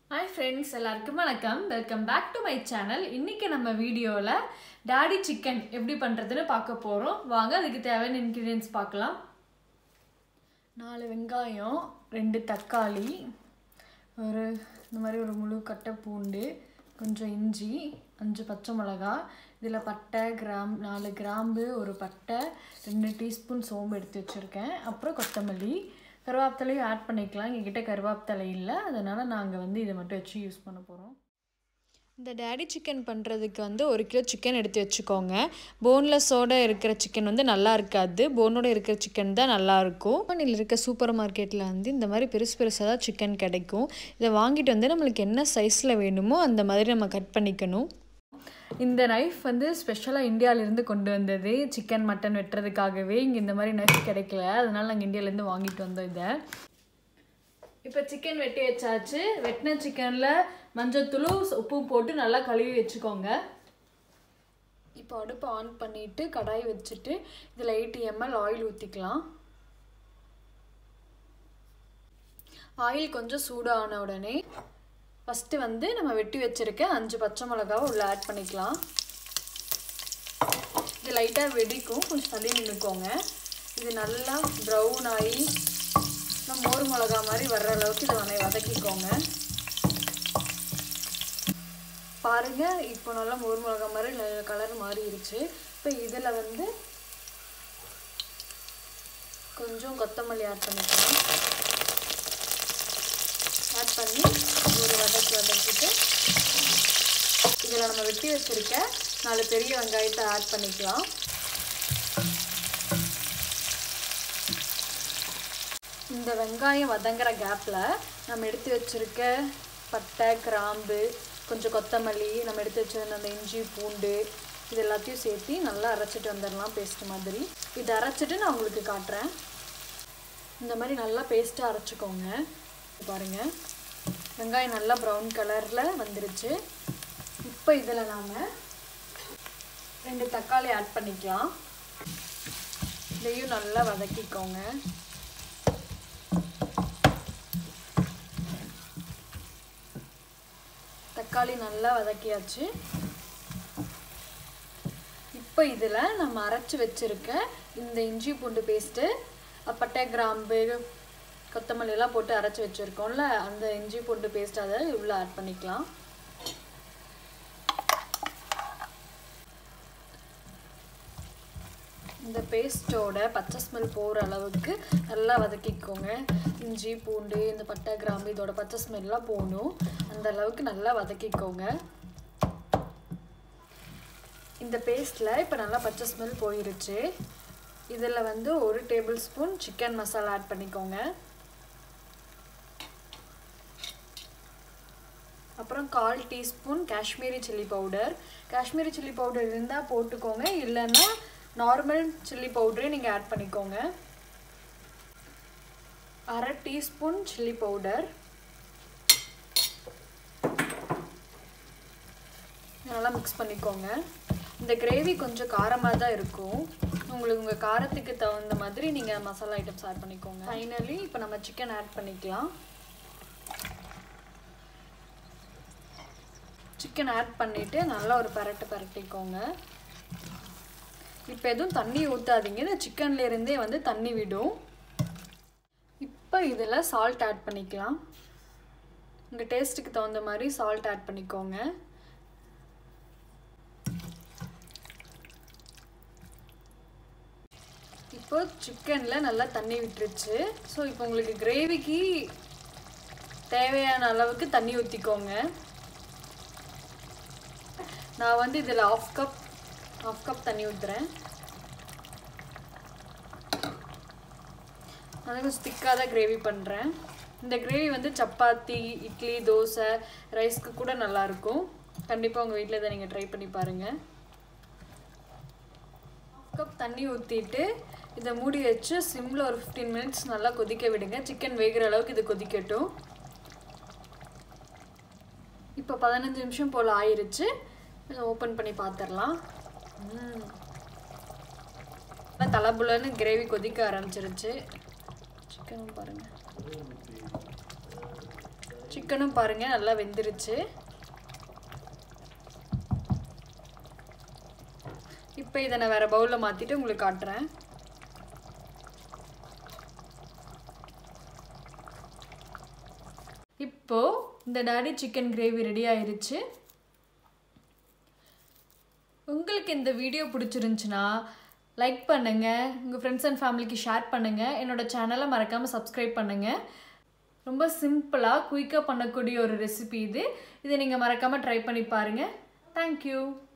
hi friends எல்லாருக்கும் வணக்கம் welcome back to my channel இன்னைக்கு நம்ம வீடியோவில் டாடி சிக்கன் எப்படி பண்ணுறதுன்னு பார்க்க போகிறோம் வாங்க அதுக்கு தேவையான இன்க்ரீடியன்ஸ் பார்க்கலாம் நாலு வெங்காயம் ரெண்டு தக்காளி ஒரு இந்த மாதிரி ஒரு முழு கட்டை பூண்டு கொஞ்சம் இஞ்சி அஞ்சு பச்சை மிளகா இதில் பட்டை கிராம் நாலு கிராம்பு ஒரு பட்டை ரெண்டு டீஸ்பூன் சோம்பு எடுத்து வச்சுருக்கேன் அப்புறம் கொத்தமல்லி கருவேப்பிலையும் ஆட் பண்ணிக்கலாம் எங்ககிட்ட கருவேப்பிலை இல்லை அதனால் நாங்கள் வந்து இதை மட்டும் வச்சு யூஸ் பண்ண போகிறோம் இந்த டேடி சிக்கன் பண்ணுறதுக்கு வந்து ஒரு கிலோ சிக்கன் எடுத்து வச்சுக்கோங்க போன்லெஸ்ஸோடு இருக்கிற சிக்கன் வந்து நல்லா இருக்காது போனோட இருக்கிற சிக்கன் தான் நல்லாயிருக்கும் பண்ணில் இருக்க சூப்பர் மார்க்கெட்டில் வந்து இந்த மாதிரி பெருசு பெருசாக தான் சிக்கன் கிடைக்கும் இதை வாங்கிட்டு வந்து நம்மளுக்கு என்ன சைஸில் வேணுமோ அந்த மாதிரி நம்ம கட் பண்ணிக்கணும் இந்த நைஃப் வந்து ஸ்பெஷலாக இந்தியாவிலேருந்து கொண்டு வந்தது சிக்கன் மட்டன் வெட்டுறதுக்காகவே இங்கே இந்த மாதிரி நைஃப் கிடைக்கல அதனால நாங்கள் இந்தியாவிலேருந்து வாங்கிட்டு வந்தோம் இதை இப்போ சிக்கன் வெட்டி வச்சாச்சு வெட்டின சிக்கனில் மஞ்சத்தூள் உப்பும் போட்டு நல்லா கழுவி வச்சுக்கோங்க இப்போ அடுப்பு ஆன் பண்ணிவிட்டு கடாய் வச்சுட்டு இதில் எயிட்டி எம்எல் ஆயில் ஊற்றிக்கலாம் ஆயில் கொஞ்சம் சூடான உடனே ஃபஸ்ட்டு வந்து நம்ம வெட்டி வச்சுருக்க அஞ்சு பச்சை மிளகாவை உள்ள ஆட் பண்ணிக்கலாம் இது லைட்டாக வெடிக்கும் கொஞ்சம் தள்ளி நின்றுக்கோங்க இது நல்லா ப்ரௌன் ஆகி நம்ம மோர் மிளகா மாதிரி வர்ற அளவுக்கு இதை வதை வதக்கிக்கோங்க பாருங்க இப்போ நல்லா மோர் மிளகா மாதிரி கலர் மாறிடுச்சு இப்போ இதில் வந்து கொஞ்சம் கொத்தமல்லி ஆட் பண்ணிக்கலாம் ஆட் பண்ணி ஒரு வதக்கி வதக்கிட்டு இதில் நம்ம வெட்டி வச்சுருக்க நாலு பெரிய வெங்காயத்தை ஆட் பண்ணிக்கலாம் இந்த வெங்காயம் வதங்குற கேப்பில் நம்ம எடுத்து வச்சுருக்க பட்டை கிராம்பு கொஞ்சம் கொத்தமல்லி நம்ம எடுத்து வச்சுருந்த அந்த இஞ்சி பூண்டு இது எல்லாத்தையும் சேர்த்து நல்லா அரைச்சிட்டு வந்துடலாம் பேஸ்ட் மாதிரி இதை அரைச்சிட்டு நான் உங்களுக்கு காட்டுறேன் இந்த மாதிரி நல்லா பேஸ்ட்டாக அரைச்சிக்கோங்க பாருங்கள் வெங்காயம் நல்லா ப்ரௌன் கலரில் வந்துருச்சு இப்போ இதில் நாம் ரெண்டு தக்காளி ஆட் பண்ணிக்கலாம் இதையும் நல்லா வதக்கிக்கோங்க தக்காளி நல்லா வதக்கியாச்சு இப்போ இதில் நம்ம அரைச்சி வச்சுருக்க இந்த இஞ்சி பூண்டு பேஸ்ட்டு பட்டை கிராம்பு கொத்தமல்லி எல்லாம் போட்டு அரைச்சி வச்சுருக்கோம்ல அந்த இஞ்சி பூண்டு பேஸ்ட் அதை இவ்வளோ ஆட் பண்ணிக்கலாம் இந்த பேஸ்ட்டோட பச்சை ஸ்மெல் போகிற அளவுக்கு நல்லா வதக்கிக்கோங்க இஞ்சி பூண்டு இந்த பட்டை கிராம்பு இதோட பச்சை ஸ்மெல்லாம் போகணும் அந்த அளவுக்கு நல்லா வதக்கிக்கோங்க இந்த பேஸ்ட்டில் இப்போ நல்லா பச்சை ஸ்மெல் போயிருச்சு இதில் வந்து ஒரு tablespoon chicken masala add பண்ணிக்கோங்க அப்புறம் கால் teaspoon Kashmiri chilli powder Kashmiri chilli powder இருந்தால் போட்டுக்கோங்க இல்லைன்னா நார்மல் சில்லி பவுடரே நீங்கள் ஆட் பண்ணிக்கோங்க அரை டீஸ்பூன் சில்லி பவுடர் நல்லா மிக்ஸ் பண்ணிக்கோங்க இந்த கிரேவி கொஞ்சம் காரமாக தான் இருக்கும் உங்களுக்கு உங்கள் காரத்துக்கு தகுந்த மாதிரி நீங்கள் மசாலா ஐட்டம்ஸ் ஆட் பண்ணிக்கோங்க ஃபைனலி இப்போ நம்ம சிக்கன் ஆட் பண்ணிக்கலாம் சிக்கன் ஆட் பண்ணிவிட்டு நல்லா ஒரு பரட்டு பரட்டிக்கோங்க இப்போ எதுவும் தண்ணி ஊற்றாதீங்க இந்த சிக்கன்லேருந்தே வந்து தண்ணி விடும் இப்போ இதில் சால்ட் ஆட் பண்ணிக்கலாம் உங்கள் டேஸ்ட்டுக்கு தகுந்த மாதிரி சால்ட் ஆட் பண்ணிக்கோங்க இப்போ சிக்கனில் நல்லா தண்ணி விட்டுருச்சு ஸோ இப்போ உங்களுக்கு கிரேவிக்கு தேவையான அளவுக்கு தண்ணி ஊற்றிக்கோங்க நான் வந்து இதில் ஆஃப் கப் ஆஃப் கப் தண்ணி ஊற்றுறேன் நான் கொஞ்சம் திக்காக தான் கிரேவி பண்ணுறேன் இந்த கிரேவி வந்து சப்பாத்தி இட்லி தோசை ரைஸ்க்கு கூட நல்லாயிருக்கும் கண்டிப்பாக உங்கள் வீட்டில் இதை நீங்கள் ட்ரை பண்ணி பாருங்கள் ஆஃப் கப் தண்ணி ஊற்றிட்டு இதை மூடி வச்சு சிம்மில் ஒரு ஃபிஃப்டீன் மினிட்ஸ் நல்லா கொதிக்க விடுங்க சிக்கன் வேகிற அளவுக்கு இது கொதிக்கட்டும் இப்போ பதினஞ்சு நிமிஷம் போல் ஆயிருச்சு ஓப்பன் பண்ணி பார்த்துடலாம் தலைப்புலன்னு கிரேவி கொதிக்க ஆரம்பிச்சிருச்சு சிக்கன் பாருங்கள் சிக்கனும் பாருங்கள் நல்லா வெந்துருச்சு இப்போ இதை நான் வேறு பவுலில் மாற்றிட்டு உங்களுக்கு காட்டுறேன் இப்போது இந்த டாடி சிக்கன் கிரேவி ரெடி ஆயிருச்சு உங்களுக்கு இந்த வீடியோ பிடிச்சிருந்துச்சுன்னா லைக் பண்ணுங்கள் உங்கள் ஃப்ரெண்ட்ஸ் அண்ட் ஃபேமிலிக்கு ஷேர் பண்ணுங்கள் என்னோடய சேனலை மறக்காமல் சப்ஸ்கிரைப் பண்ணுங்கள் ரொம்ப சிம்பிளாக குயிக்காக பண்ணக்கூடிய ஒரு ரெசிபி இது இதை நீங்கள் மறக்காமல் ட்ரை பண்ணி பாருங்கள் தேங்க்யூ